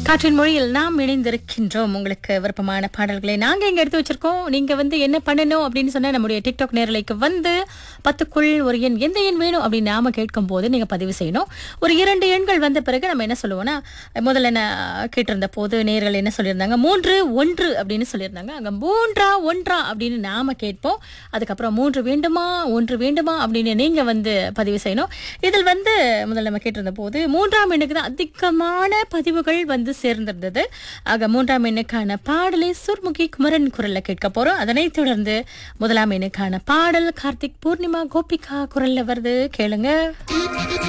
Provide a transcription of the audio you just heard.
காற்றின் மொழியில் நாம் இணைந்திருக்கின்றோம் உங்களுக்கு விருப்பமான பாடல்களை நாங்க இங்க எடுத்து வச்சிருக்கோம் நீங்க வந்து என்ன பண்ணணும் அப்படின்னு சொன்னா நம்முடைய டிக்டாக் நேரலைக்கு வந்து பத்துக்குள் ஒரு எண் எந்த எண் வேணும் அப்படின்னு நாம கேட்கும் போது நீங்க பதிவு செய்யணும் ஒரு இரண்டு எண்கள் வந்த பிறகு நம்ம என்ன சொல்லுவோம்னா முதல்ல என்ன கேட்டிருந்த போது நேர்கள் என்ன சொல்லியிருந்தாங்க மூன்று ஒன்று அப்படின்னு சொல்லியிருந்தாங்க அங்க மூன்றா ஒன்றா அப்படின்னு நாம கேட்போம் அதுக்கப்புறம் மூன்று வேண்டுமா ஒன்று வேண்டுமா அப்படின்னு நீங்க வந்து பதிவு செய்யணும் இதில் வந்து முதல்ல நம்ம கேட்டிருந்த போது மூன்றாம் எண்ணுக்கு தான் அதிகமான பதிவுகள் வந்து சேர்ந்திருந்தது ஆக மூன்றாம் எண்ணுக்கான பாடலை சுர்முகி குமரன் குரல்ல கேட்க போறோம் அதனைத் தொடர்ந்து முதலாம் எண்ணுக்கான பாடல் கார்த்திக் பூர்ணிமா கோபிகா குரல்ல வருது கேளுங்க